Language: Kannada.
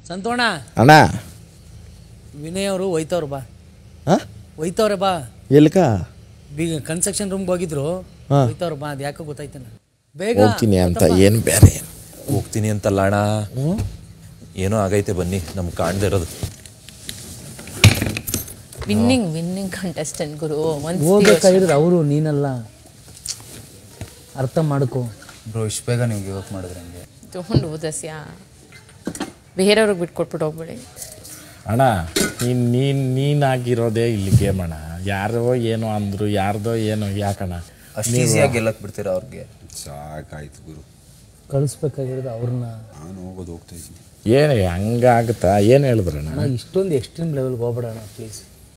ಸಂತೋಣ ಅಣ್ಣ ವಿನಯ್ ಅವರು ಒಯ್ತವ್ರು ಬಾ ಹಾಂ ಒಯ್ತವ್ರೆ ಬಾ ಎಲ್ಕ ಬೀಗ ಕನ್ಸ್ಟ್ರಕ್ಷನ್ ರೂಮ್ಗೆ ಹೋಗಿದ್ರು ಹಾ. ಒಯ್ತವ್ರು ಬಾ ಅದು ಯಾಕೋ ಗೊತ್ತಾಯ್ತಾನ ಬೇಗ ಹೋಗ್ತೀನಿ ಅಂತ ಏನು ಬೇರೆ ಹೋಗ್ತೀನಿ ಅಂತಲ್ಲ ಅಣ್ಣ ಏನೋ ಆಗೈತೆ ಬನ್ನಿ ನಮ್ಗೆ ಕಾಣ್ದೇ ಇರೋದು ವಿನ್ನಿಂಗ್ ವಿನ್ನಿಂಗ್ ಕಂಟೆಸ್ಟೆಂಟ್ ಗುರು ಒಂದು ಹೋಗ್ಬೇಕಾಗಿರೋದು ಅವರು ನೀನಲ್ಲ ಅರ್ಥ ಮಾಡ್ಕೋ ಬ್ರೋ ಇಷ್ಟು ಬೇಗ ನೀವು ಗಿವ್ ಅಪ್ ಮಾಡಿದ್ರೆ ಹಂಗೆ ತೊಗೊಂಡು ಓದಸ್ಯಾ ಬೇರೆಯವ್ರಿಗೆ ಬಿಟ್ಕೊಟ್ಬಿಟ್ಟು ಹೋಗ್ಬೇಡಿ ಅಣ್ಣ ನೀನು ನೀನು ನೀನಾಗಿರೋದೇ ಇಲ್ಲಿ ಗೇಮ್ ಅಣ್ಣ ಯಾರೋ ಏನೋ ಅಂದರು ಯಾರ್ದೋ ಏನೋ ಯಾಕಣ್ಣ ಅಷ್ಟು ಈಸಿಯಾಗಿ ಗೆಲ್ಲಕ್ಕೆ ಬಿಡ್ತೀರಾ ಅವ್ರಿಗೆ ಸಾಕಾಯ್ತು ಗುರು ಕಳಿಸ್ಬೇಕಾಗಿರೋದು ಅವ್ರನ್ನ ನಾನು ಹೋಗೋದು ಹೋಗ್ತಾ ಇದ್ದೀನಿ ಏನು ಹಂಗಾಗುತ್ತಾ ಏನು ಹೇಳಿದ್ರಣ್ಣ ಅಣ್ಣ ಇಷ್ಟೊಂದು ಎಕ್ಸ್ಟ್ರೀಮ್ ಲೆವೆಲ್ಗೆ ಹೋಗ್ಬೇಡ ಅಣ್ಣ ಪ್ಲೀಸ್